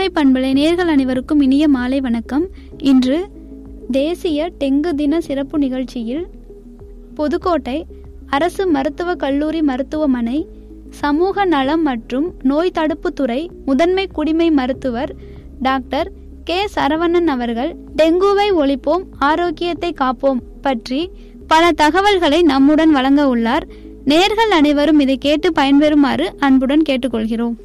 புதுகை பண்பலை நேர்கள் அனைவருக்கும் இனிய மாலை வணக்கம் இன்று தேசிய டெங்கு தின சிறப்பு நிகழ்ச்சியில் புதுக்கோட்டை அரசு மருத்துவக் கல்லூரி மருத்துவமனை சமூக நலம் மற்றும் நோய் தடுப்புத்துறை முதன்மை குடிமை மருத்துவர் டாக்டர் கே சரவணன் அவர்கள் டெங்குவை ஒழிப்போம் ஆரோக்கியத்தை காப்போம் பற்றி பல தகவல்களை நம்முடன் வழங்க உள்ளார் நேர்கள் அனைவரும் இதை கேட்டு பயன்பெறுமாறு அன்புடன் கேட்டுக்கொள்கிறோம்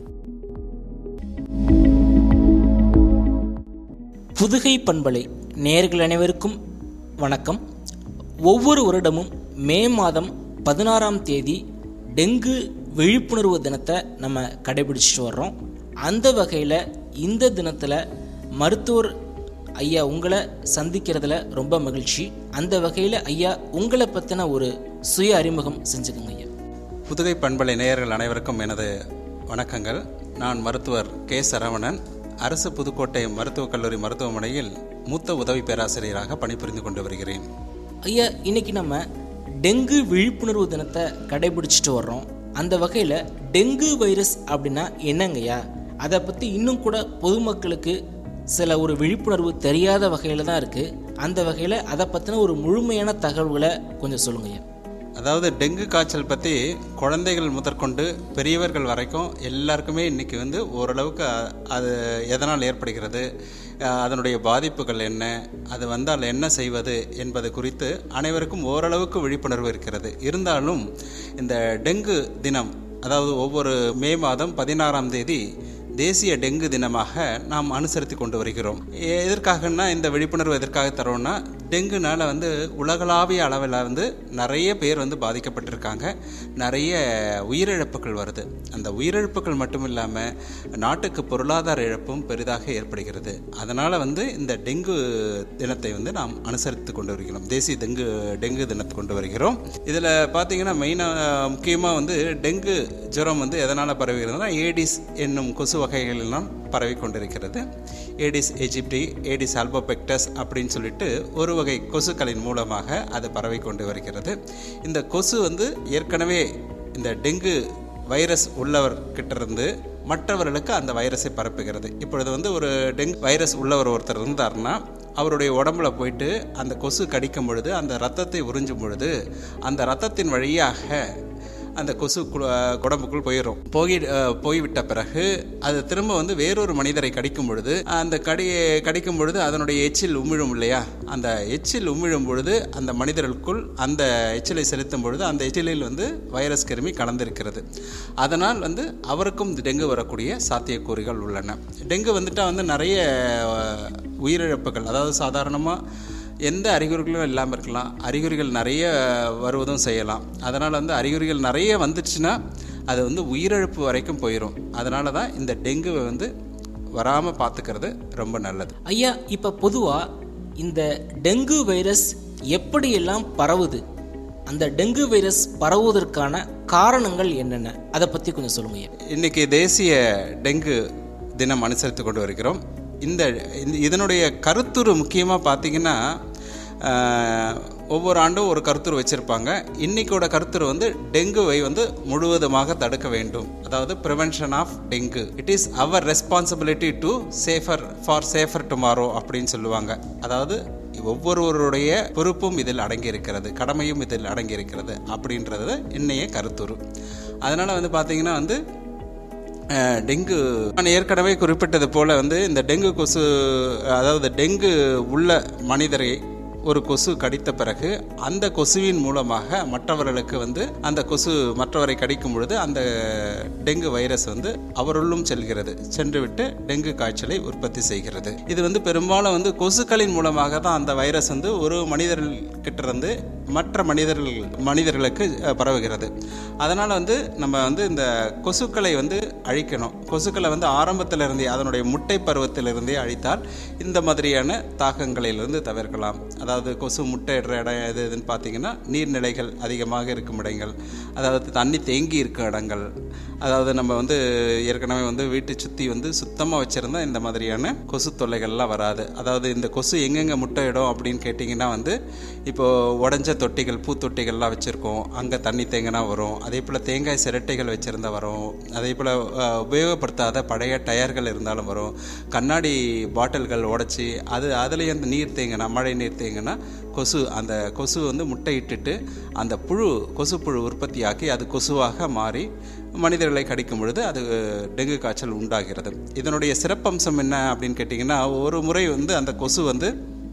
புதுகை பண்பலை நேர்கள் அனைவருக்கும் வணக்கம் ஒவ்வொரு வருடமும் மே மாதம் பதினாறாம் தேதி டெங்கு விழிப்புணர்வு தினத்தை நம்ம கடைபிடிச்சிட்டு வர்றோம் அந்த வகையில் இந்த தினத்தில் மருத்துவர் ஐயா உங்களை சந்திக்கிறதுல ரொம்ப மகிழ்ச்சி அந்த வகையில் ஐயா உங்களை பற்றின ஒரு சுய அறிமுகம் செஞ்சுக்கோங்க ஐயா புதுகை பண்பலை நேயர்கள் அனைவருக்கும் எனது வணக்கங்கள் நான் மருத்துவர் கே சரவணன் அரசு புதுக்கோட்டை மருத்துவக் கல்லூரி மருத்துவமனையில் மூத்த உதவி பேராசிரியராக பணிபுரிந்து கொண்டு வருகிறேன் ஐயா இன்னைக்கு நம்ம டெங்கு விழிப்புணர்வு தினத்தை கடைபிடிச்சிட்டு வர்றோம் அந்த வகையில் டெங்கு வைரஸ் அப்படின்னா என்னங்கய்யா அதை பற்றி இன்னும் கூட பொதுமக்களுக்கு சில ஒரு விழிப்புணர்வு தெரியாத வகையில் தான் இருக்குது அந்த வகையில் அதை பற்றின ஒரு முழுமையான தகவல்களை கொஞ்சம் சொல்லுங்கய்யா அதாவது டெங்கு காய்ச்சல் பற்றி குழந்தைகள் முதற்கொண்டு பெரியவர்கள் வரைக்கும் எல்லாருக்குமே இன்னைக்கு வந்து ஓரளவுக்கு அ- அது எதனால் ஏற்படுகிறது அஹ் அதனுடைய பாதிப்புகள் என்ன அது வந்தால் என்ன செய்வது என்பது குறித்து அனைவருக்கும் ஓரளவுக்கு விழிப்புணர்வு இருக்கிறது இருந்தாலும் இந்த டெங்கு தினம் அதாவது ஒவ்வொரு மே மாதம் பதினாறாம் தேதி தேசிய டெங்கு தினமாக நாம் அனுசரித்து கொண்டு வருகிறோம் எ- எதற்காகன்னா இந்த விழிப்புணர்வு எதற்காக தரோம்னா டெங்குனால வந்து உலகளாவிய அளவில் வந்து நிறைய பேர் வந்து பாதிக்கப்பட்டிருக்காங்க நிறைய உயிரிழப்புகள் வருது அந்த உயிரிழப்புகள் மட்டும் இல்லாமல் நாட்டுக்கு பொருளாதார இழப்பும் பெரிதாக ஏற்படுகிறது அதனால் வந்து இந்த டெங்கு தினத்தை வந்து நாம் அனுசரித்து கொண்டு வருகிறோம் தேசிய டெங்கு டெங்கு தினத்தை கொண்டு வருகிறோம் இதில் பார்த்தீங்கன்னா மெயினாக முக்கியமாக வந்து டெங்கு ஜுரம் வந்து எதனால் பரவுகிறதுனா ஏடிஸ் என்னும் கொசு வகைகளெல்லாம் பரவி கொண்டிருக்கிறது ஏடிஸ் எஜிப்டி ஏடிஸ் ஆல்போபெக்டஸ் அப்படின்னு சொல்லிட்டு ஒரு வகை கொசுக்களின் மூலமாக அது பரவி கொண்டு வருகிறது இந்த கொசு வந்து ஏற்கனவே இந்த டெங்கு வைரஸ் உள்ளவர்கிட்ட இருந்து மற்றவர்களுக்கு அந்த வைரஸை பரப்புகிறது இப்பொழுது வந்து ஒரு டெங்கு வைரஸ் உள்ளவர் ஒருத்தர் இருந்தார்னா அவருடைய உடம்புல போயிட்டு அந்த கொசு கடிக்கும் பொழுது அந்த ரத்தத்தை உறிஞ்சும் பொழுது அந்த ரத்தத்தின் வழியாக அந்த கொசு கு- உடம்புக்குள் போயிடும் போய் அஹ், போய்விட்ட பிறகு அது திரும்ப வந்து வேறொரு மனிதரை கடிக்கும் பொழுது அந்த கடி கடிக்கும் பொழுது அதனுடைய எச்சில் உமிழும் இல்லையா அந்த எச்சில் உமிழும் பொழுது அந்த மனிதர்களுக்குள் அந்த எச்சிலை செலுத்தும் பொழுது அந்த எச்சிலில் வந்து வைரஸ் கிருமி கலந்திருக்கிறது அதனால் வந்து அவருக்கும் டெங்கு வரக்கூடிய சாத்தியக்கூறுகள் உள்ளன டெங்கு வந்துட்டா வந்து நிறைய அஹ், உயிரிழப்புகள் அதாவது சாதாரணமாக எந்த அறிகுறிகளும் இல்லாமல் இருக்கலாம் அறிகுறிகள் நிறைய வருவதும் செய்யலாம் அதனால் வந்து அறிகுறிகள் நிறைய வந்துடுச்சுன்னா அது வந்து உயிரிழப்பு வரைக்கும் போயிடும் அதனால தான் இந்த டெங்குவை வந்து வராமல் பார்த்துக்கிறது ரொம்ப நல்லது ஐயா இப்போ பொதுவாக இந்த டெங்கு வைரஸ் எப்படியெல்லாம் பரவுது அந்த டெங்கு வைரஸ் பரவுவதற்கான காரணங்கள் என்னென்ன அதை பற்றி கொஞ்சம் சொல்லுங்க ஐயா இன்னைக்கு தேசிய டெங்கு தினம் அனுசரித்து கொண்டு வருகிறோம் இந்த இந்த- இதனுடைய கருத்துரு முக்கியமாக பார்த்தீங்கன்னா ஆஹ், ஒவ்வொரு ஆண்டும் ஒரு கருத்துரு வச்சுருப்பாங்க இன்னைக்கோட கருத்துரு வந்து டெங்குவை வந்து முழுவதுமாக தடுக்க வேண்டும் அதாவது prevention of dengue it is our responsibility to safer for safer tomorrow அப்படின்னு சொல்லுவாங்க அதாவது ஒவ்வொருவருடைய பொறுப்பும் இதில் அடங்கியிருக்கிறது கடமையும் இதில் அடங்கியிருக்கிறது அப்படின்றது இன்னைய கருத்துரு அதனால் வந்து பார்த்தீங்கன்னா வந்து அஹ், டெங்கு நான் ஏற்கனவே குறிப்பிட்டது போல வந்து இந்த டெங்கு கொசு அதாவது டெங்கு உள்ள மனிதரை ஒரு கொசு கடித்த பிறகு அந்த கொசுவின் மூலமாக மற்றவர்களுக்கு வந்து அந்த கொசு மற்றவரை கடிக்கும் பொழுது அந்த டெங்கு வைரஸ் வந்து அவருள்ளும் செல்கிறது சென்றுவிட்டு டெங்கு காய்ச்சலை உற்பத்தி செய்கிறது இது வந்து பெரும்பாலும் வந்து கொசுக்களின் மூலமாக தான் அந்த வைரஸ் வந்து ஒரு மனிதர்கிட்ட இருந்து மற்ற மனிதர்கள் மனிதர்களுக்கு அஹ், பரவுகிறது அதனால் வந்து நம்ம வந்து இந்த கொசுக்களை வந்து அழிக்கணும் கொசுக்களை வந்து ஆரம்பத்தில் இருந்தே அதனுடைய முட்டை பருவத்திலிருந்தே அழித்தால் இந்த மாதிரியான தாக்கங்களிலிருந்து தவிர்க்கலாம் அதாவது கொசு முட்டையிடுற இடம் எது எதுன்னு பார்த்தீங்கன்னா நீர்நிலைகள் அதிகமாக இருக்கும் இடங்கள் அதாவது தண்ணி தேங்கி இருக்கும் இடங்கள் அதாவது நம்ம வந்து ஏற்கனவே வந்து வீட்டை சுற்றி வந்து சுத்தமாக வச்சுருந்தா இந்த மாதிரியான கொசு தொல்லைகள்லாம் வராது அதாவது இந்த கொசு எங்கெங்கே முட்டையிடும் அப்படின்னு கேட்டிங்கன்னா வந்து இப்போது உடஞ்ச தொட்டிகள் பூத்தொட்டிகள்லாம் வச்சுருக்கோம் அங்கே தண்ணி தேங்கினா வரும் அதே போல் தேங்காய் சிரட்டைகள் வச்சுருந்தா வரும் அதே போல் உபயோகப்படுத்தாத பழைய டயர்கள் இருந்தாலும் வரும் கண்ணாடி பாட்டில்கள் உடச்சி அது அதுலேயே அந்த நீர் தேங்கினா மழை நீர் தேங்கினா கொசு அந்த கொசு வந்து முட்டையிட்டுட்டு அந்த புழு கொசு புழு உற்பத்தியாக்கி அது கொசுவாக மாறி மனிதர்களை கடிக்கும் பொழுது அது டெங்கு காய்ச்சல் உண்டாகிறது இதனுடைய சிறப்பம்சம் என்ன அப்படின்னு கேட்டிங்கன்னா ஒரு முறை வந்து அந்த கொசு வந்து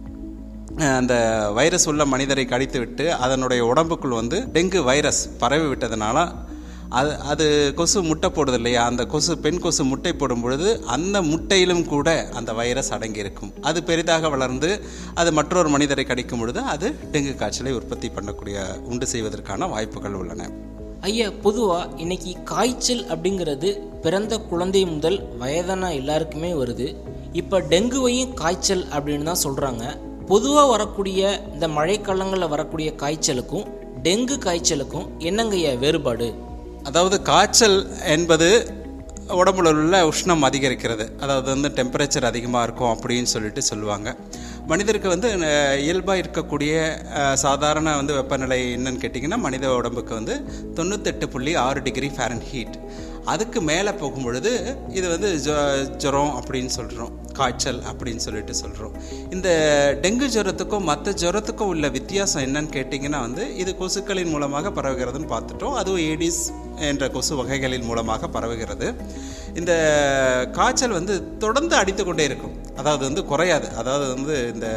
அந்த வைரஸ் உள்ள மனிதரை கடித்து விட்டு அதனுடைய உடம்புக்குள் வந்து டெங்கு வைரஸ் பரவி விட்டதுனால அது அது கொசு முட்டை போடுது இல்லையா அந்த கொசு பெண் கொசு முட்டை போடும் பொழுது அந்த முட்டையிலும் கூட அந்த வைரஸ் அடங்கியிருக்கும் அது பெரிதாக வளர்ந்து அது மற்றொரு மனிதரை கடிக்கும் பொழுது அது டெங்கு காய்ச்சலை உற்பத்தி பண்ணக்கூடிய உண்டு செய்வதற்கான வாய்ப்புகள் உள்ளன ஐயா பொதுவா இன்னைக்கு காய்ச்சல் அப்படிங்கிறது பிறந்த குழந்தை முதல் வயதான எல்லாருக்குமே வருது இப்போ டெங்குவையும் காய்ச்சல் அப்படின்னு தான் சொல்றாங்க பொதுவாக வரக்கூடிய இந்த மழைக்காலங்களில் வரக்கூடிய காய்ச்சலுக்கும் டெங்கு காய்ச்சலுக்கும் என்னங்கய்யா வேறுபாடு அதாவது காய்ச்சல் என்பது உடம்புல உள்ள உஷ்ணம் அதிகரிக்கிறது அதாவது வந்து டெம்பரேச்சர் அதிகமாக இருக்கும் அப்படின்னு சொல்லிட்டு சொல்லுவாங்க மனிதருக்கு வந்து இயல்பாக இருக்கக்கூடிய அஹ், சாதாரண வந்து வெப்பநிலை என்னன்னு கேட்டிங்கன்னா மனித உடம்புக்கு வந்து தொண்ணூத்தெட்டு புள்ளி ஆறு டிகிரி ஃபேரன் ஹீட் அதுக்கு மேலே போகும் பொழுது இது வந்து ஜொ- ஜுரம் அப்படின்னு சொல்கிறோம் காய்ச்சல் அப்படின்னு சொல்லிட்டு சொல்கிறோம் இந்த டெங்கு ஜுரத்துக்கும் மற்ற ஜுரத்துக்கும் உள்ள வித்தியாசம் என்னன்னு கேட்டிங்கன்னா வந்து இது கொசுக்களின் மூலமாக பரவுகிறதுன்னு பார்த்துட்டோம் அதுவும் ஏடிஸ் என்ற கொசு வகைகளின் மூலமாக பரவுகிறது இந்த காய்ச்சல் வந்து தொடர்ந்து அடித்து கொண்டே இருக்கும் அதாவது வந்து குறையாது அதாவது வந்து இந்த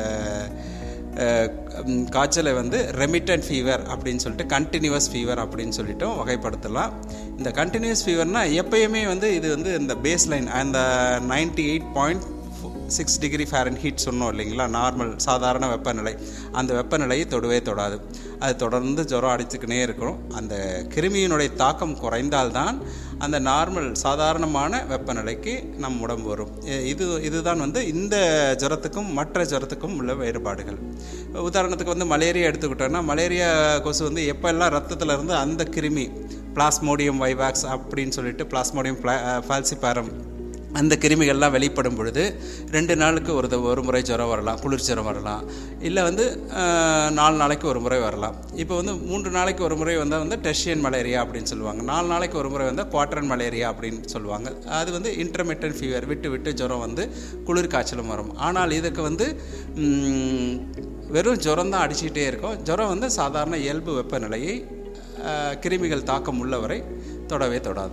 அஹ், ம், காய்ச்சலை வந்து ரெமிட்டன்ட் ஃபீவர் அப்படின்னு சொல்லிட்டு கண்டினியூவஸ் ஃபீவர் அப்படின்னு சொல்லிட்டும் வகைப்படுத்தலாம் இந்த கண்டினியூஸ் ஃபீவர்னா எப்பயுமே வந்து இது வந்து இந்த பேஸ் லைன் அந்த ninety eight point six degree Fahrenheit சொன்னோம் இல்லைங்களா நார்மல் சாதாரண வெப்பநிலை அந்த வெப்பநிலையை தொடுவே தொடாது அது தொடர்ந்து ஜுரம் அடிச்சுக்கினே இருக்கும் அந்த கிருமியினுடைய தாக்கம் குறைந்தால்தான் அந்த நார்மல் சாதாரணமான வெப்பநிலைக்கு நம் உடம்பு வரும் இ- இது இதுதான் வந்து இந்த ஜுரத்துக்கும் மற்ற ஜுரத்துக்கும் உள்ள வேறுபாடுகள் உதாரணத்துக்கு வந்து மலேரியா எடுத்துக்கிட்டோம்னா மலேரியா கொசு வந்து எப்பெல்லாம் ரத்தத்துல இருந்து அந்த கிருமி பிளாஸ்மோடியம் வைவாக்ஸ் அப்படின்னு சொல்லிட்டு பிளாஸ்மோடியம் ஃபால்சிபாரம் அந்த கிருமிகள்லாம் வெளிப்படும் பொழுது ரெண்டு நாளுக்கு ஒரு த- ஒரு முறை ஜுரம் வரலாம் குளிர் ஜுரம் வரலாம் இல்லை வந்து அஹ், நாலு நாளைக்கு ஒரு முறை வரலாம் இப்போ வந்து மூன்று நாளைக்கு ஒரு முறை வந்தால் வந்து டெஷியன் மலேரியா அப்படின்னு சொல்லுவாங்க நாலு நாளைக்கு ஒரு முறை வந்தால் குவாட்ரன் மலேரியா அப்படின்னு சொல்லுவாங்க அது வந்து இன்டர்மீடியன் ஃபீவர் விட்டு விட்டு ஜுரம் வந்து குளிர் காய்ச்சலும் வரும் ஆனால் இதுக்கு வந்து ம், வெறும் ஜுரம் தான் அடிச்சுக்கிட்டே இருக்கும் ஜுரம் வந்து சாதாரண இயல்பு வெப்பநிலையை அஹ், கிருமிகள் தாக்கம் உள்ளவரை தொடவே தொடாது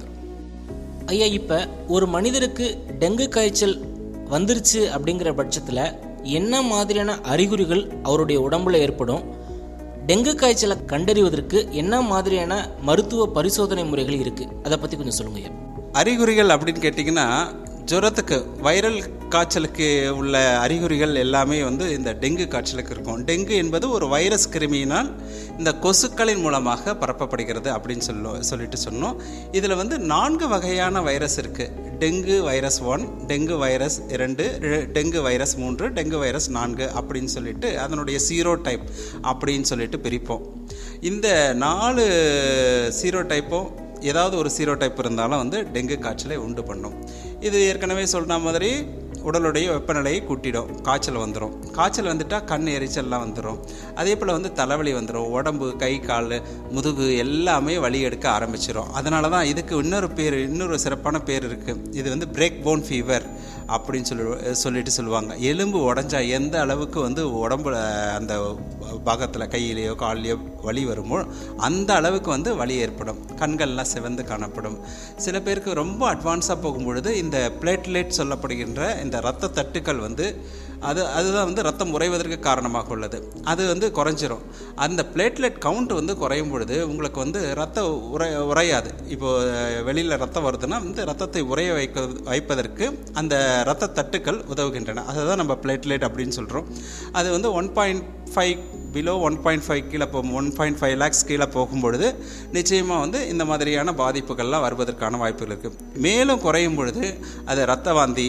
ஐயா இப்போ ஒரு மனிதருக்கு டெங்கு காய்ச்சல் வந்துருச்சு அப்படிங்கிற பட்சத்தில் என்ன மாதிரியான அறிகுறிகள் அவருடைய உடம்புல ஏற்படும் டெங்கு காய்ச்சலை கண்டறிவதற்கு என்ன மாதிரியான மருத்துவ பரிசோதனை முறைகள் இருக்குது அதை பற்றி கொஞ்சம் சொல்லுங்க ஐயா அறிகுறிகள் அப்படின்னு கேட்டிங்கன்னா ஜுரத்துக்கு வைரல் காய்ச்சலுக்கு உள்ள அறிகுறிகள் எல்லாமே வந்து இந்த டெங்கு காய்ச்சலுக்கு இருக்கும் டெங்கு என்பது ஒரு வைரஸ் கிருமியினால் இந்த கொசுக்களின் மூலமாக பரப்பப்படுகிறது அப்படின்னு சொல்லு சொல்லிட்டு சொன்னோம் இதில் வந்து நான்கு வகையான வைரஸ் இருக்குது dengue virus one dengue virus இரண்டு ரெ- டெங்கு வைரஸ் மூன்று டெங்கு வைரஸ் நான்கு அப்படின்னு சொல்லிட்டு அதனுடைய சீரோ டைப் அப்படின்னு சொல்லிட்டு பிரிப்போம் இந்த நாலு சீரோ டைப்பும் ஏதாவது ஒரு சீரோ டைப் இருந்தாலும் வந்து டெங்கு காய்ச்சலை உண்டு பண்ணும் இது ஏற்கனவே சொன்ன மாதிரி உடலுடைய வெப்பநிலையை கூட்டிடும் காய்ச்சல் வந்துடும் காய்ச்சல் வந்துட்டால் கண் எரிச்சல்லாம் வந்துடும் அதே போல் வந்து தலைவலி வந்துடும் உடம்பு கை கால் முதுகு எல்லாமே வலி எடுக்க ஆரம்பிச்சிடும் அதனால தான் இதுக்கு இன்னொரு பேர் இன்னொரு சிறப்பான பேர் இருக்குது இது வந்து பிரேக் போன் ஃபீவர் அப்படின்னு சொல்லி சொல்லிட்டு சொல்லுவாங்க எலும்பு உடஞ்சா எந்த அளவுக்கு வந்து உடம்புல அந்த பாகத்தில் கையிலேயோ கால்லையோ வலி வருமோ அந்த அளவுக்கு வந்து வலி ஏற்படும் கண்கள்லாம் சிவந்து காணப்படும் சில பேருக்கு ரொம்ப அட்வான்ஸாக போகும்பொழுது இந்த பிளேட்லெட் சொல்லப்படுகின்ற இந்த இரத்த தட்டுக்கள் வந்து அது அதுதான் வந்து ரத்தம் உறைவதற்கு காரணமாக உள்ளது அது வந்து குறைஞ்சிரும் அந்த பிளேட்லெட் கவுண்ட் வந்து குறையும் பொழுது உங்களுக்கு வந்து ரத்த உரை உறையாது இப்போ வெளியில் ரத்தம் வருதுன்னா வந்து ரத்தத்தை உறைய வைக்க வைப்பதற்கு அந்த ரத்த தட்டுக்கள் உதவுகின்றன அதை தான் நம்ம பிளேட்லெட் அப்படின்னு சொல்கிறோம் அது வந்து one point five below one point five கீழே போகும் ஒன் பாயிண்ட் ஃபைவ் லேக்ஸ் கீழே போகும்பொழுது நிச்சயமாக வந்து இந்த மாதிரியான பாதிப்புகள்லாம் வருவதற்கான வாய்ப்புகள் இருக்குது மேலும் குறையும் பொழுது அது ரத்த வாந்தி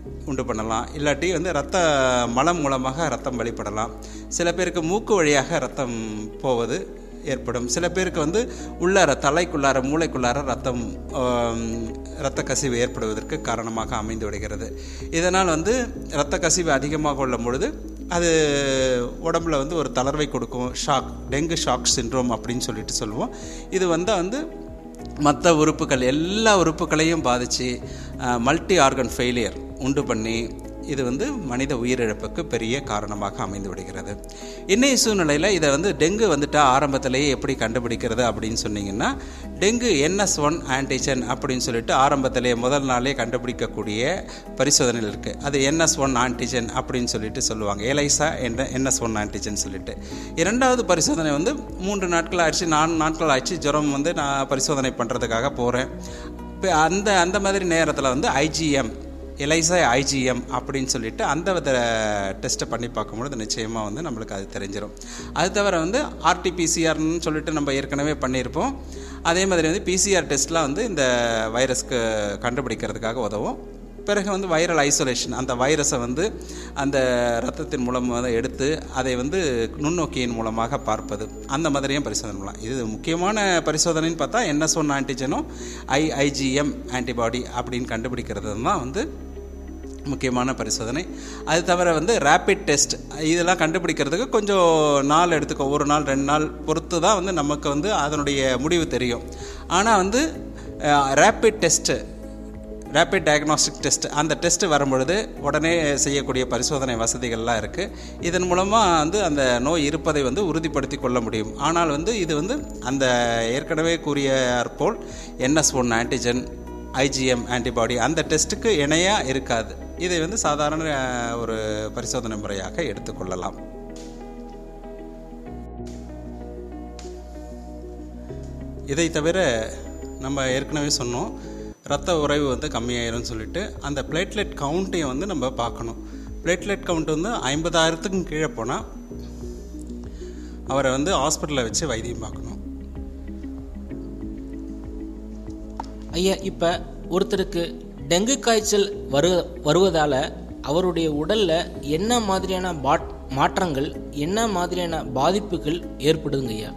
உண்டு பண்ணலாம் இல்லாட்டி வந்து ரத்த மலம் மூலமாக ரத்தம் வெளிப்படலாம் சில பேருக்கு மூக்கு வழியாக ரத்தம் போவது ஏற்படும் சில பேருக்கு வந்து உள்ளார தலைக்குள்ளார மூளைக்குள்ளார ரத்தம் ஆம், இரத்த கசிவு ஏற்படுவதற்கு காரணமாக அமைந்து விடுகிறது இதனால் வந்து இரத்த கசிவு அதிகமாக கொள்ளும் பொழுது அது உடம்புல வந்து ஒரு தளர்வை கொடுக்கும் ஷாக் டெங்கு ஷாக் சிண்ட்ரோம் அப்படின்னு சொல்லிட்டு சொல்லுவோம் இது வந்தால் வந்து மற்ற உறுப்புகள் எல்லா உறுப்புகளையும் பாதித்து மல்டி ஆர்கன் ஃபெயிலியர் உண்டு பண்ணி இது வந்து மனித உயிரிழப்புக்கு பெரிய காரணமாக அமைந்து விடுகிறது இன்னைய சூழ்நிலையில் இதை வந்து டெங்கு வந்துட்டா ஆரம்பத்திலேயே எப்படி கண்டுபிடிக்கிறது அப்படின்னு சொன்னீங்கன்னா டெங்கு என்எஸ் ஒன் ஆன்டிஜன் அப்படின்னு சொல்லிட்டு ஆரம்பத்திலேயே முதல் நாளே கண்டுபிடிக்கக்கூடிய பரிசோதனைகள் இருக்குது அது என்எஸ் ஒன் ஆன்டிஜன் அப்படின்னு சொல்லிட்டு சொல்லுவாங்க எலைசா என்ற என்எஸ் ஒன் ஆன்டிஜன் சொல்லிட்டு இரண்டாவது பரிசோதனை வந்து மூன்று நாட்கள் ஆயிடுச்சு நான்கு நாட்கள் ஆயிடுச்சு ஜுரம் வந்து நான் பரிசோதனை பண்ணுறதுக்காக போகிறேன் இப்போ அந்த அந்த மாதிரி நேரத்தில் வந்து ஐஜிஎம் எலைசா ஐஜிஎம் அப்படின்னு சொல்லிட்டு அந்த வித டெஸ்ட்டை பண்ணி பார்க்கும்பொழுது நிச்சயமாக வந்து நம்மளுக்கு அது தெரிஞ்சிடும் அது தவிர வந்து ஆர்டிபிசிஆர்னு சொல்லிட்டு நம்ம ஏற்கனவே பண்ணியிருப்போம் அதே மாதிரி வந்து பிசிஆர் டெஸ்ட்லாம் வந்து இந்த வைரஸ்க்கு கண்டுபிடிக்கிறதுக்காக உதவும் பிறகு வந்து வைரல் ஐசோலேஷன் அந்த வைரஸை வந்து அந்த ரத்தத்தின் மூலம் வந்து எடுத்து அதை வந்து நுண்ணோக்கியின் மூலமாக பார்ப்பது அந்த மாதிரியும் பரிசோதனை பண்ணலாம் இது முக்கியமான பரிசோதனைன்னு பார்த்தா என்எஸ் ஒன் ஆன்டிஜனும் ஐஐஜிஎம் ஆன்டிபாடி அப்படின்னு கண்டுபிடிக்கிறது தான் வந்து முக்கியமான பரிசோதனை அது தவிர வந்து ரேபிட் டெஸ்ட் இதெல்லாம் கண்டுபிடிக்கிறதுக்கு கொஞ்சம் நாள் எடுத்துக்கோ ஒரு நாள் ரெண்டு நாள் பொறுத்து தான் வந்து நமக்கு வந்து அதனுடைய முடிவு தெரியும் ஆனால் வந்து rapid test rapid diagnostic test அந்த டெஸ்ட் வரும்பொழுது உடனே செய்யக்கூடிய பரிசோதனை வசதிகள்லாம் இருக்குது இதன் மூலமாக வந்து அந்த நோய் இருப்பதை வந்து உறுதிப்படுத்தி கொள்ள முடியும் ஆனால் வந்து இது வந்து அந்த ஏற்கனவே கூறிய போல் NS one antigen IgM antibody அந்த டெஸ்ட்டுக்கு இணையாக இருக்காது இதை வந்து சாதாரண அஹ், ஒரு பரிசோதனை முறையாக எடுத்துக்கொள்ளலாம் இதை தவிர நம்ம ஏற்கனவே சொன்னோம் ரத்த உறைவு வந்து கம்மியாயிரும்னு சொல்லிட்டு அந்த பிளேட்லெட் கவுண்ட்டையும் வந்து நம்ம பார்க்கணும் பிளேட்லெட் கவுண்ட் வந்து ஐம்பதாயிரத்துக்கும் கீழே போனால் அவரை வந்து ஹாஸ்பிட்டலில் வச்சு வைத்தியம் பார்க்கணும் ஐயா இப்போ ஒருத்தருக்கு டெங்கு காய்ச்சல் வரு வருவதால் அவருடைய உடலில் என்ன மாதிரியான பாட் மாற்றங்கள் என்ன மாதிரியான பாதிப்புகள் ஏற்படுதுங்க ஐயா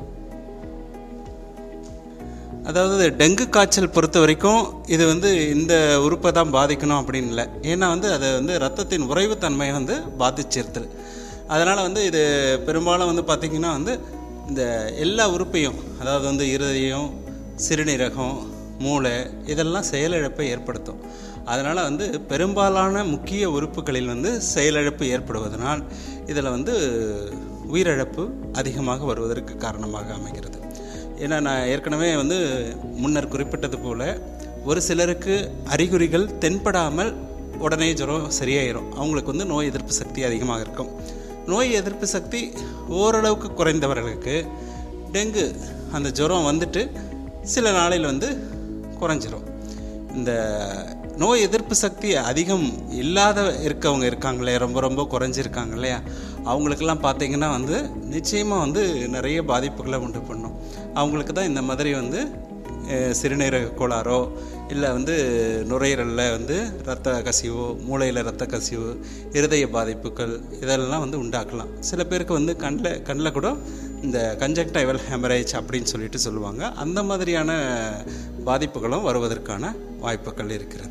அதாவது டெங்கு காய்ச்சல் பொறுத்த வரைக்கும் இது வந்து இந்த உறுப்பை தான் பாதிக்கணும் அப்படின்னு இல்லை ஏன்னா வந்து அது வந்து ரத்தத்தின் உறைவுத்தன்மையை வந்து பாதிச்சிருது அதனால் வந்து இது பெரும்பாலும் வந்து பார்த்திங்கன்னா வந்து இந்த எல்லா உறுப்பையும் அதாவது வந்து இருதயம் சிறுநீரகம் மூளை இதெல்லாம் செயலிழப்பை ஏற்படுத்தும் அதனால் வந்து பெரும்பாலான முக்கிய உறுப்புகளில் வந்து செயலிழப்பு ஏற்படுவதனால் இதில் வந்து உயிரிழப்பு அதிகமாக வருவதற்கு காரணமாக அமைகிறது ஏன்னா நான் ஏற்கனவே வந்து முன்னர் குறிப்பிட்டது போல ஒரு சிலருக்கு அறிகுறிகள் தென்படாமல் உடனே ஜுரம் சரியாயிரும் அவங்களுக்கு வந்து நோய் எதிர்ப்பு சக்தி அதிகமாக இருக்கும் நோய் எதிர்ப்பு சக்தி ஓரளவுக்கு குறைந்தவர்களுக்கு டெங்கு அந்த ஜுரம் வந்துட்டு சில நாளையில் வந்து குறைஞ்சிரும் இந்த நோய் எதிர்ப்பு சக்தி அதிகம் இல்லாத இருக்கவங்க இருக்காங்களே ரொம்ப ரொம்ப குறைஞ்சிருக்காங்க இல்லையா அவங்களுக்கெல்லாம் பார்த்தீங்கன்னா வந்து நிச்சயமாக வந்து நிறைய பாதிப்புகளை உண்டு பண்ணும் அவங்களுக்கு தான் இந்த மாதிரி வந்து அஹ், சிறுநீரக கோளாறோ இல்லை வந்து நுரையீரலில் வந்து ரத்த கசிவோ மூளையில் ரத்த கசிவு இருதய பாதிப்புகள் இதெல்லாம் வந்து உண்டாக்கலாம் சில பேருக்கு வந்து கண்ணில் கண்ணில் கூட இந்த கன்ஜக்டைவல் ஹெமரேஜ் அப்படின்னு சொல்லிட்டு சொல்லுவாங்க அந்த மாதிரியான பாதிப்புகளும் வருவதற்கான வாய்ப்புகள் இருக்கிறது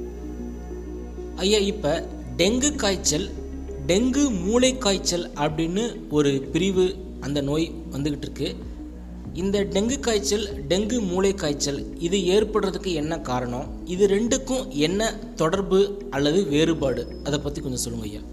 ஐயா இப்போ டெங்கு காய்ச்சல் டெங்கு மூளை காய்ச்சல் அப்படின்னு ஒரு பிரிவு அந்த நோய் வந்துக்கிட்டு இருக்கு இந்த டெங்கு காய்ச்சல் டெங்கு மூளை காய்ச்சல் இது ஏற்படுறதுக்கு என்ன காரணம் இது ரெண்டுக்கும் என்ன தொடர்பு அல்லது வேறுபாடு அதை பற்றி கொஞ்சம் சொல்லுங்க ஐயா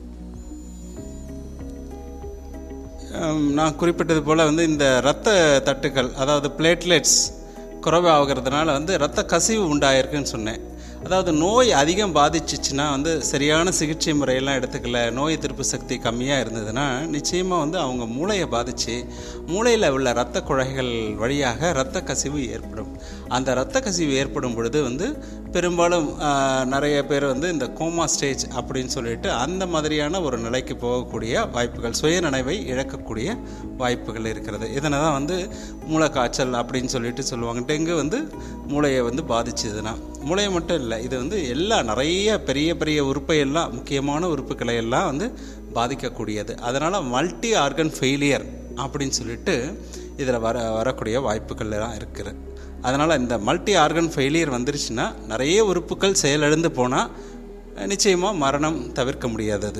ஹம், நான் குறிப்பிட்டது போல் வந்து இந்த இரத்த தட்டுகள் அதாவது பிளேட்லெட்ஸ் குறைவாகிறதுனால வந்து இரத்த கசிவு உண்டாயிருக்குன்னு சொன்னேன் அதாவது நோய் அதிகம் பாதிச்சிச்சுன்னா வந்து சரியான சிகிச்சை முறையெல்லாம் எடுத்துக்கல நோய் எதிர்ப்பு சக்தி கம்மியாக இருந்ததுன்னா நிச்சயமாக வந்து அவங்க மூளையை பாதித்து மூளையில் உள்ள இரத்த குழாய்கள் வழியாக இரத்த கசிவு ஏற்படும் அந்த இரத்த கசிவு ஏற்படும் பொழுது வந்து பெரும்பாலும் ஆஹ், நிறைய பேர் வந்து இந்த கோமா ஸ்டேஜ் அப்படின்னு சொல்லிட்டு அந்த மாதிரியான ஒரு நிலைக்கு போகக்கூடிய வாய்ப்புகள் சுயநினைவை இழக்கக்கூடிய வாய்ப்புகள் இருக்கிறது இதனை தான் வந்து மூளைக்காய்ச்சல் அப்படின்னு சொல்லிட்டு சொல்லுவாங்க டெங்கு வந்து மூளையை வந்து பாதிச்சதுன்னா மூளையை மட்டும் இல்லை இது வந்து எல்லா நிறைய பெரிய பெரிய உறுப்பை எல்லாம் முக்கியமான உறுப்புகளை எல்லாம் வந்து பாதிக்கக்கூடியது அதனால் மல்டி ஆர்கன் ஃபெயிலியர் அப்படின்னு சொல்லிட்டு இதில் வர வரக்கூடிய வாய்ப்புகள் எல்லாம் இருக்குது அதனால் இந்த மல்டி ஆர்கன் ஃபெயிலியர் வந்துருச்சுன்னா நிறைய உறுப்புகள் செயலிழந்து போனால் நிச்சயமாக மரணம் தவிர்க்க முடியாதது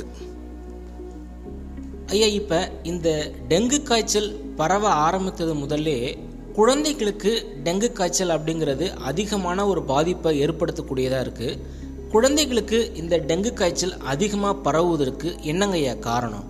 ஐயா இப்போ இந்த டெங்கு காய்ச்சல் பரவ ஆரம்பித்தது முதல்லே குழந்தைகளுக்கு டெங்கு காய்ச்சல் அப்படிங்கிறது அதிகமான ஒரு பாதிப்பை ஏற்படுத்தக்கூடியதாக இருக்குது குழந்தைகளுக்கு இந்த டெங்கு காய்ச்சல் அதிகமாக பரவுவதற்கு என்னங்க ஐயா காரணம்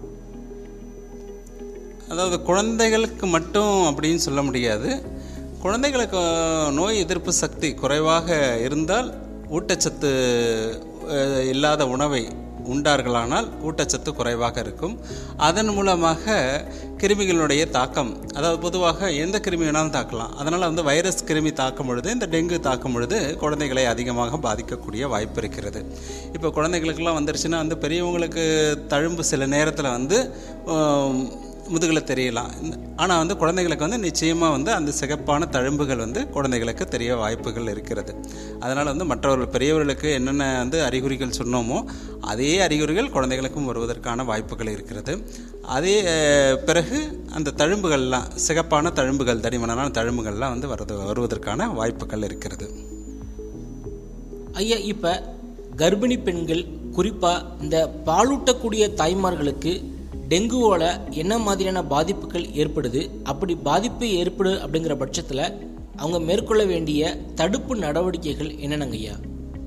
அதாவது குழந்தைகளுக்கு மட்டும் அப்படின்னு சொல்ல முடியாது குழந்தைகளுக்கு நோய் எதிர்ப்பு சக்தி குறைவாக இருந்தால் ஊட்டச்சத்து அஹ், இல்லாத உணவை உண்டார்களானால் ஊட்டச்சத்து குறைவாக இருக்கும் அதன் மூலமாக கிருமிகளுடைய தாக்கம் அதாவது பொதுவாக எந்த கிருமி வேணாலும் தாக்கலாம் அதனால் வந்து வைரஸ் கிருமி தாக்கும் பொழுது இந்த டெங்கு தாக்கும் பொழுது குழந்தைகளை அதிகமாக பாதிக்கக்கூடிய வாய்ப்பு இருக்கிறது இப்போ குழந்தைகளுக்கெல்லாம் வந்துருச்சுன்னா வந்து பெரியவங்களுக்கு தழும்பு சில நேரத்தில் வந்து ஆம், முதுகில் தெரியலாம் ஆனால் வந்து குழந்தைகளுக்கு வந்து நிச்சயமாக வந்து அந்த சிகப்பான தழும்புகள் வந்து குழந்தைகளுக்கு தெரிய வாய்ப்புகள் இருக்கிறது அதனால் வந்து மற்றவர்கள் பெரியவர்களுக்கு என்னென்ன வந்து அறிகுறிகள் சொன்னோமோ அதே அறிகுறிகள் குழந்தைகளுக்கும் வருவதற்கான வாய்ப்புகள் இருக்கிறது அதே அஹ், பிறகு அந்த தழும்புகள்லாம் சிகப்பான தழும்புகள் தடிமனான தழும்புகள்லாம் வந்து வருது வருவதற்கான வாய்ப்புகள் இருக்கிறது ஐயா இப்போ கர்ப்பிணி பெண்கள் குறிப்பாக இந்த பாலூட்டக்கூடிய தாய்மார்களுக்கு டெங்குவால என்ன மாதிரியான பாதிப்புகள் ஏற்படுது அப்படி பாதிப்பு ஏற்படு அப்படிங்கிற பட்சத்தில் அவங்க மேற்கொள்ள வேண்டிய தடுப்பு நடவடிக்கைகள் என்னென்னங்க ஐயா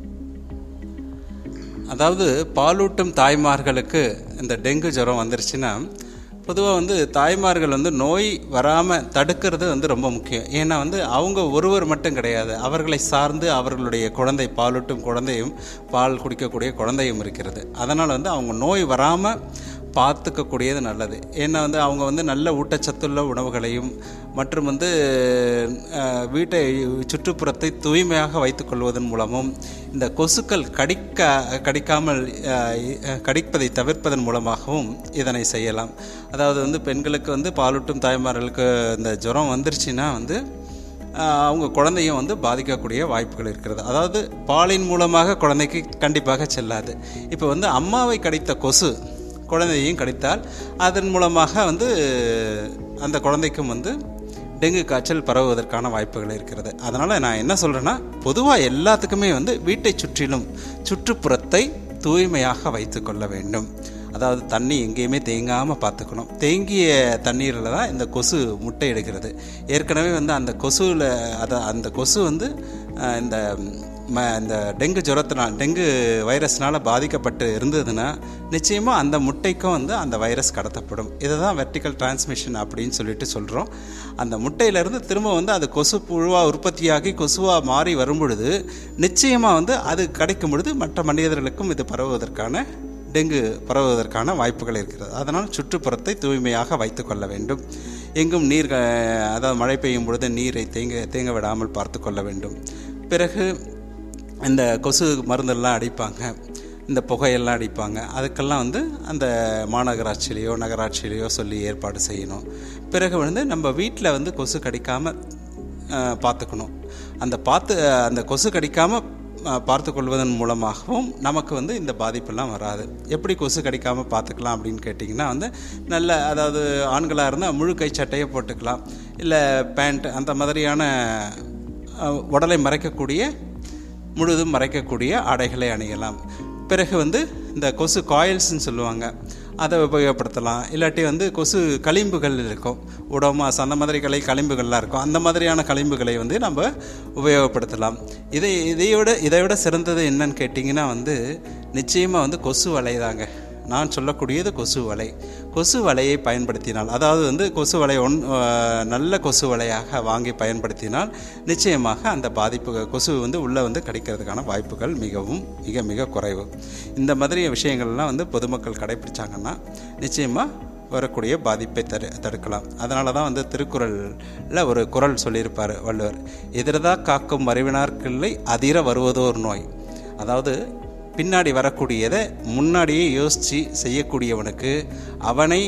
அதாவது பாலூட்டும் தாய்மார்களுக்கு இந்த டெங்கு ஜுரம் வந்துருச்சுன்னா பொதுவாக வந்து தாய்மார்கள் வந்து நோய் வராமல் தடுக்கிறது வந்து ரொம்ப முக்கியம் ஏன்னா வந்து அவங்க ஒருவர் மட்டும் கிடையாது அவர்களை சார்ந்து அவர்களுடைய குழந்தை பாலூட்டும் குழந்தையும் பால் குடிக்கக்கூடிய குழந்தையும் இருக்கிறது அதனால் வந்து அவங்க நோய் வராமல் பார்த்துக்கக்கூடியது நல்லது ஏன்னா வந்து அவங்க வந்து நல்ல ஊட்டச்சத்துள்ள உணவுகளையும் மற்றும் வந்து அஹ், வீட்டை சுற்றுப்புறத்தை தூய்மையாக வைத்துக்கொள்வதன் மூலமும் இந்த கொசுக்கள் கடிக்க கடிக்காமல் அஹ், அஹ், கடிப்பதை தவிர்ப்பதன் மூலமாகவும் இதனை செய்யலாம் அதாவது வந்து பெண்களுக்கு வந்து பாலூட்டும் தாய்மார்களுக்கு இந்த ஜுரம் வந்துருச்சுன்னா வந்து ஆஹ் அவங்க குழந்தையும் வந்து பாதிக்கக்கூடிய வாய்ப்புகள் இருக்கிறது அதாவது பாலின் மூலமாக குழந்தைக்கு கண்டிப்பாக செல்லாது இப்போ வந்து அம்மாவை கடித்த கொசு குழந்தையையும் கடித்தால் அதன் மூலமாக வந்து அந்த குழந்தைக்கும் வந்து டெங்கு காய்ச்சல் பரவுவதற்கான வாய்ப்புகள் இருக்கிறது அதனால் நான் என்ன சொல்கிறேன்னா பொதுவாக எல்லாத்துக்குமே வந்து வீட்டை சுற்றிலும் சுற்றுப்புறத்தை தூய்மையாக வைத்து கொள்ள வேண்டும் அதாவது தண்ணி எங்கேயுமே தேங்காமல் பார்த்துக்கணும் தேங்கிய தண்ணீரில் தான் இந்த கொசு முட்டை எடுக்கிறது ஏற்கனவே வந்து அந்த கொசுவில் அதை அந்த கொசு வந்து அஹ், இந்த ம இந்த டெங்கு ஜுரத்தினால் டெங்கு வைரஸ்னால் பாதிக்கப்பட்டு இருந்ததுன்னா நிச்சயமாக அந்த முட்டைக்கும் வந்து அந்த வைரஸ் கடத்தப்படும் இதை தான் வெர்டிக்கல் டிரான்ஸ்மிஷன் அப்படின்னு சொல்லிட்டு சொல்கிறோம் அந்த முட்டையிலேருந்து திரும்ப வந்து அது கொசு புழுவாக உற்பத்தியாகி கொசுவாக மாறி வரும் பொழுது நிச்சயமாக வந்து அது கிடைக்கும் பொழுது மற்ற மனிதர்களுக்கும் இது பரவுவதற்கான டெங்கு பரவுவதற்கான வாய்ப்புகள் இருக்கிறது அதனால் சுற்றுப்புறத்தை தூய்மையாக வைத்துக்கொள்ள வேண்டும் எங்கும் நீர் க- அதாவது மழை பெய்யும் பொழுது நீரை தேங்க தேங்க விடாமல் பார்த்து கொள்ள வேண்டும் பிறகு இந்த கொசு மருந்தெல்லாம் அடிப்பாங்க இந்த புகையெல்லாம் அடிப்பாங்க அதுக்கெல்லாம் வந்து அந்த மாநகராட்சியிலையோ நகராட்சியிலையோ சொல்லி ஏற்பாடு செய்யணும் பிறகு வந்து நம்ம வீட்டில் வந்து கொசு கடிக்காமல் பார்த்துக்கணும் அந்த பார்த்து அந்த கொசு கடிக்காமல் பார்த்து கொள்வதன் மூலமாகவும் நமக்கு வந்து இந்த பாதிப்பெல்லாம் வராது எப்படி கொசு கடிக்காமல் பார்த்துக்கலாம் அப்படின்னு கேட்டிங்கன்னா வந்து நல்ல அதாவது ஆண்களாக இருந்தால் முழு கை சட்டையை போட்டுக்கலாம் இல்லை பேண்ட் அந்த மாதிரியான அஹ், உடலை மறைக்கக்கூடிய முழுதும் மறைக்கக்கூடிய ஆடைகளை அணியலாம் பிறகு வந்து இந்த கொசு காயில்ஸ்னு சொல்லுவாங்க அதை உபயோகப்படுத்தலாம் இல்லாட்டி வந்து கொசு களிம்புகள் இருக்கும் உடமாஸ் அந்த மாதிரி களை களிம்புகள்லாம் இருக்கும் அந்த மாதிரியான களிம்புகளை வந்து நம்ம உபயோகப்படுத்தலாம் இதை இதையோட இதை விட சிறந்தது என்னன்னு கேட்டிங்கன்னா வந்து நிச்சயமாக வந்து கொசு வலை தாங்க நான் சொல்லக்கூடியது கொசு வலை கொசு வலையை பயன்படுத்தினால் அதாவது வந்து கொசு வலை ஒன் அஹ், நல்ல கொசு வலையாக வாங்கி பயன்படுத்தினால் நிச்சயமாக அந்த பாதிப்பு கொசு வந்து உள்ளே வந்து கிடைக்கிறதுக்கான வாய்ப்புகள் மிகவும் மிக மிக குறைவு இந்த மாதிரி விஷயங்கள்லாம் வந்து பொதுமக்கள் கடைபிடிச்சாங்கன்னா நிச்சயமாக வரக்கூடிய பாதிப்பை தடு தடுக்கலாம் அதனால தான் வந்து திருக்குறளில் ஒரு குறள் சொல்லியிருப்பார் வள்ளுவர் எதிரதா காக்கும் அறிவினார்க்கில்லை அதிர வருவதோர் நோய் அதாவது பின்னாடி வரக்கூடியதை முன்னாடியே யோசித்து செய்யக்கூடியவனுக்கு அவனை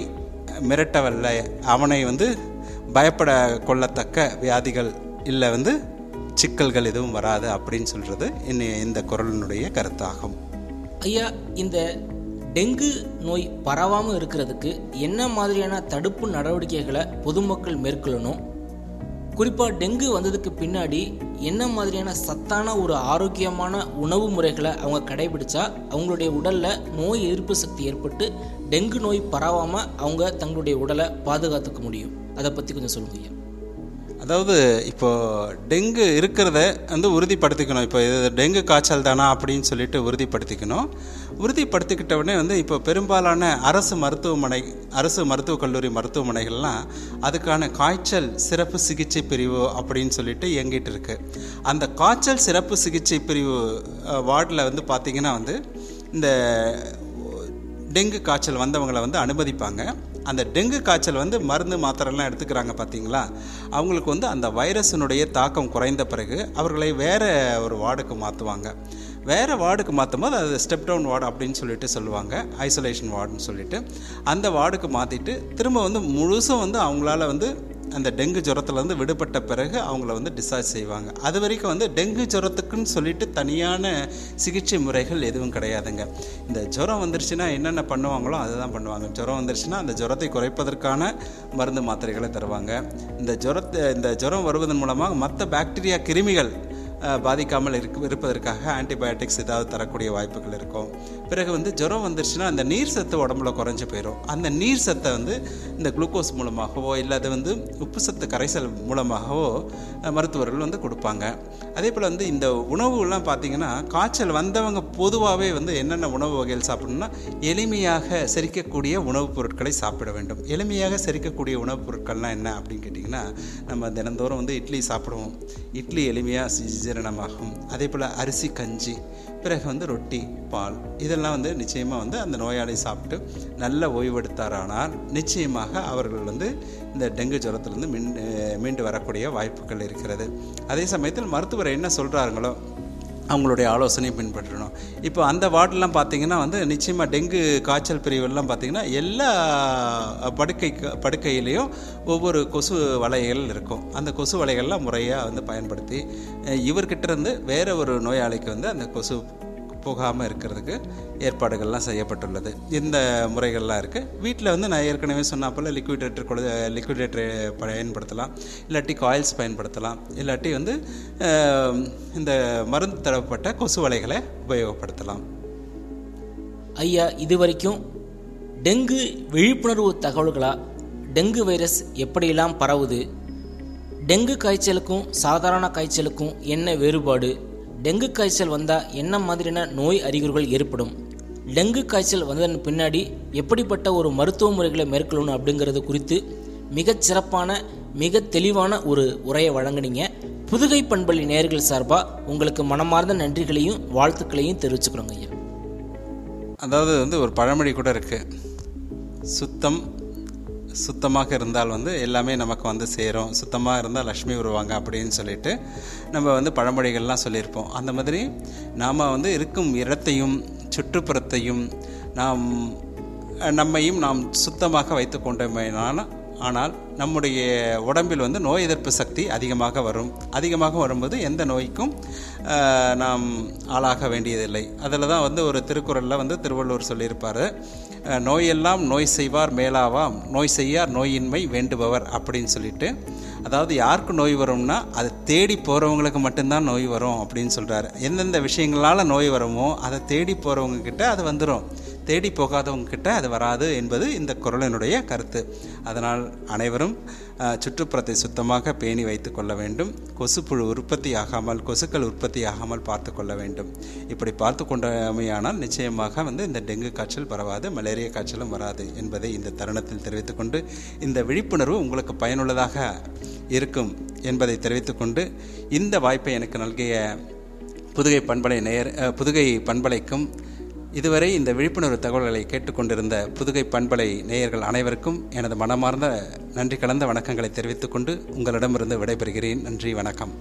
மிரட்டவல்ல அவனை வந்து பயப்பட கொள்ளத்தக்க வியாதிகள் இல்லை வந்து சிக்கல்கள் எதுவும் வராது அப்படின்னு சொல்கிறது இந்த குரலினுடைய கருத்தாகும் ஐயா இந்த டெங்கு நோய் பரவாமல் இருக்கிறதுக்கு என்ன மாதிரியான தடுப்பு நடவடிக்கைகளை பொதுமக்கள் மேற்கொள்ளணும் குறிப்பாக டெங்கு வந்ததுக்கு பின்னாடி என்ன மாதிரியான சத்தான ஒரு ஆரோக்கியமான உணவு முறைகளை அவங்க கடைபிடிச்சா அவங்களுடைய உடலில் நோய் எதிர்ப்பு சக்தி ஏற்பட்டு டெங்கு நோய் பரவாமல் அவங்க தங்களுடைய உடலை பாதுகாத்துக்க முடியும் அதை பற்றி கொஞ்சம் சொல்லுங்க ஐயா அதாவது இப்போ டெங்கு இருக்கிறத வந்து உறுதிப்படுத்திக்கணும் இப்போ இது டெங்கு காய்ச்சல் தானா அப்படின்னு சொல்லிட்டு உறுதிப்படுத்திக்கணும் உறுதிப்படுத்திக்கிட்ட உடனே வந்து இப்போ பெரும்பாலான அரசு மருத்துவமனை அரசு மருத்துவக் கல்லூரி மருத்துவமனைகள்லாம் அதுக்கான காய்ச்சல் சிறப்பு சிகிச்சை பிரிவு அப்படின்னு சொல்லிட்டு இயங்கிட்டு இருக்கு அந்த காய்ச்சல் சிறப்பு சிகிச்சை பிரிவு வார்டில் வந்து பார்த்திங்கன்னா வந்து இந்த டெங்கு காய்ச்சல் வந்தவங்களை வந்து அனுமதிப்பாங்க அந்த டெங்கு காய்ச்சல் வந்து மருந்து மாத்திரைலாம் எடுத்துக்கிறாங்க பார்த்தீங்களா அவங்களுக்கு வந்து அந்த வைரஸினுடைய தாக்கம் குறைந்த பிறகு அவர்களை வேறு ஒரு வார்டுக்கு மாற்றுவாங்க வேறு வார்டுக்கு மாற்றும் போது அது ஸ்டெப் டவுன் வார்டு அப்படின்னு சொல்லிட்டு சொல்லுவாங்க ஐசோலேஷன் வார்டுன்னு சொல்லிட்டு அந்த வார்டுக்கு மாற்றிட்டு திரும்ப வந்து முழுசும் வந்து அவங்களால வந்து அந்த டெங்கு ஜுரத்துலேருந்து விடுபட்ட பிறகு அவங்கள வந்து டிஸ்சார்ஜ் செய்வாங்க அது வரைக்கும் வந்து டெங்கு ஜுரத்துக்குன்னு சொல்லிட்டு தனியான சிகிச்சை முறைகள் எதுவும் கிடையாதுங்க இந்த ஜுரம் வந்துருச்சுன்னா என்னென்ன பண்ணுவாங்களோ அதுதான் பண்ணுவாங்க ஜுரம் வந்துருச்சுன்னா அந்த ஜுரத்தை குறைப்பதற்கான மருந்து மாத்திரைகளை தருவாங்க இந்த ஜுரத்தை இந்த ஜுரம் வருவதன் மூலமாக மற்ற பாக்டீரியா கிருமிகள் பாதிக்காமல் இருக்க இருப்பதற்காக ஆன்டிபயோட்டிக்ஸ் ஏதாவது தரக்கூடிய வாய்ப்புகள் இருக்கும் பிறகு வந்து ஜுரம் வந்துருச்சுன்னா அந்த நீர் சத்து உடம்புல குறைஞ்சி போயிடும் அந்த நீர் சத்தை வந்து இந்த குளுக்கோஸ் மூலமாகவோ இல்லை அது வந்து உப்பு சத்து கரைசல் மூலமாகவோ மருத்துவர்கள் வந்து கொடுப்பாங்க அதே போல் வந்து இந்த உணவுலாம் பார்த்திங்கன்னா காய்ச்சல் வந்தவங்க பொதுவாகவே வந்து என்னென்ன உணவு வகைகள் சாப்பிடணும்னா எளிமையாக செரிக்கக்கூடிய உணவுப் பொருட்களை சாப்பிட வேண்டும் எளிமையாக செரிக்கக்கூடிய உணவுப் பொருட்கள்லாம் என்ன அப்படின்னு கேட்டிங்கன்னா நம்ம தினந்தோறும் வந்து இட்லி சாப்பிடுவோம் இட்லி எளிமையாக ஜீரணமாகும் அதே போல் அரிசி கஞ்சி பிறகு வந்து ரொட்டி பால் இதெல்லாம் வந்து நிச்சயமாக வந்து அந்த நோயாளி சாப்பிட்டு நல்ல ஓய்வெடுத்தாரானால் நிச்சயமாக அவர்கள் வந்து இந்த டெங்கு ஜுரத்திலிருந்து மீன் மீண்டு வரக்கூடிய வாய்ப்புகள் இருக்கிறது அதே சமயத்தில் மருத்துவர் என்ன சொல்கிறாங்களோ அவங்களுடைய ஆலோசனையை பின்பற்றணும் இப்போ அந்த வார்டெலாம் பார்த்தீங்கன்னா வந்து நிச்சயமாக டெங்கு காய்ச்சல் பிரிவுலாம் பார்த்தீங்கன்னா எல்லா படுக்கை படுக்கையிலையும் ஒவ்வொரு கொசு வலைகள் இருக்கும் அந்த கொசு வலைகள்லாம் முறையாக வந்து பயன்படுத்தி இவர்கிட்ட இருந்து வேற ஒரு நோயாளிக்கு வந்து அந்த கொசு போகாமல் இருக்கிறதுக்கு ஏற்பாடுகள்லாம் செய்யப்பட்டுள்ளது இந்த முறைகள்லாம் இருக்குது வீட்டில் வந்து நான் ஏற்கனவே சொன்னாப்பில் லிக்விடேட்டர் கொடு லிக்விடேட்டர் பயன்படுத்தலாம் இல்லாட்டி காயில்ஸ் பயன்படுத்தலாம் இல்லாட்டி வந்து இந்த மருந்து தரப்பட்ட கொசு வலைகளை உபயோகப்படுத்தலாம் ஐயா இது வரைக்கும் டெங்கு விழிப்புணர்வு தகவல்களா டெங்கு வைரஸ் எப்படியெல்லாம் பரவுது டெங்கு காய்ச்சலுக்கும் சாதாரண காய்ச்சலுக்கும் என்ன வேறுபாடு டெங்கு காய்ச்சல் வந்தால் என்ன மாதிரியான நோய் அறிகுறிகள் ஏற்படும் டெங்கு காய்ச்சல் வந்ததன் பின்னாடி எப்படிப்பட்ட ஒரு மருத்துவ முறைகளை மேற்கொள்ளணும் அப்படிங்கிறது குறித்து மிகச் சிறப்பான மிக தெளிவான ஒரு உரையை வழங்குனீங்க புதுகை பண்பள்ளி நேர்கள் சார்பாக உங்களுக்கு மனமார்ந்த நன்றிகளையும் வாழ்த்துக்களையும் தெரிவிச்சுக்கிறோங்க ஐயா அதாவது வந்து ஒரு பழமொழி கூட இருக்குது சுத்தம் சுத்தமாக இருந்தால் வந்து எல்லாமே நமக்கு வந்து சேரும் சுத்தமாக இருந்தால் லக்ஷ்மி வருவாங்க அப்படின்னு சொல்லிட்டு நம்ம வந்து பழமொழிகள்லாம் சொல்லியிருப்போம் அந்த மாதிரி நாம் வந்து இருக்கும் இடத்தையும் சுற்றுப்புறத்தையும் நாம் நம்மையும் நாம் சுத்தமாக வைத்து கொண்டோமேனால் ஆனால் நம்முடைய உடம்பில் வந்து நோய் எதிர்ப்பு சக்தி அதிகமாக வரும் அதிகமாக வரும்போது எந்த நோய்க்கும் நாம் ஆளாக வேண்டியதில்லை அதில் தான் வந்து ஒரு திருக்குறளில் வந்து திருவள்ளுவர் சொல்லியிருப்பார் நோயெல்லாம் நோய் செய்வார் மேலாவாம் நோய் செய்யார் நோயின்மை வேண்டுபவர் அப்படின்னு சொல்லிட்டு அதாவது யாருக்கு நோய் வரும்னா அதை தேடி போகிறவங்களுக்கு மட்டும்தான் நோய் வரும் அப்படின்னு சொல்கிறாரு எந்தெந்த விஷயங்களால் நோய் வருமோ அதை தேடி போகிறவங்க கிட்ட அது வந்துடும் தேடி போகாதவங்க கிட்ட அது வராது என்பது இந்த குரலினுடைய கருத்து அதனால் அனைவரும் சுற்றுப்புறத்தை சுத்தமாக பேணி வைத்து கொள்ள வேண்டும் கொசுப்புழு உற்பத்தி ஆகாமல் கொசுக்கள் உற்பத்தி ஆகாமல் பார்த்து கொள்ள வேண்டும் இப்படி பார்த்து கொண்டமையானால் நிச்சயமாக வந்து இந்த டெங்கு காய்ச்சல் பரவாது மலேரியா காய்ச்சலும் வராது என்பதை இந்த தருணத்தில் தெரிவித்துக்கொண்டு இந்த விழிப்புணர்வு உங்களுக்கு பயனுள்ளதாக இருக்கும் என்பதை தெரிவித்துக்கொண்டு இந்த வாய்ப்பை எனக்கு நல்கிய புதுகை பண்பலை நேர் புதுகை பண்பலைக்கும் இதுவரை இந்த விழிப்புணர்வு தகவல்களை கேட்டுக்கொண்டிருந்த புதுகை பண்பலை நேயர்கள் அனைவருக்கும் எனது மனமார்ந்த நன்றி கலந்த வணக்கங்களை தெரிவித்துக்கொண்டு உங்களிடமிருந்து விடைபெறுகிறேன் நன்றி வணக்கம்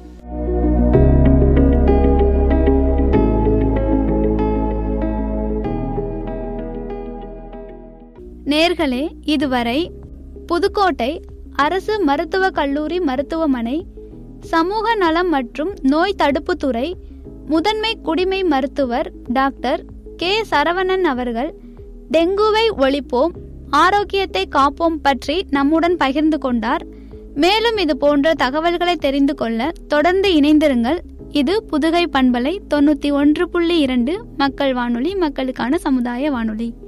நேர்களே இதுவரை புதுக்கோட்டை அரசு மருத்துவக் கல்லூரி மருத்துவமனை சமூக நலம் மற்றும் நோய் தடுப்பு துறை முதன்மை குடிமை மருத்துவர் டாக்டர் கே சரவணன் அவர்கள் டெங்குவை ஒழிப்போம் ஆரோக்கியத்தை காப்போம் பற்றி நம்முடன் பகிர்ந்து கொண்டார் மேலும் இது போன்ற தகவல்களை தெரிந்து கொள்ள தொடர்ந்து இணைந்திருங்கள் இது புதுகை பண்பலை தொண்ணூத்தி ஒன்று புள்ளி இரண்டு மக்கள் வானொலி மக்களுக்கான சமுதாய வானொலி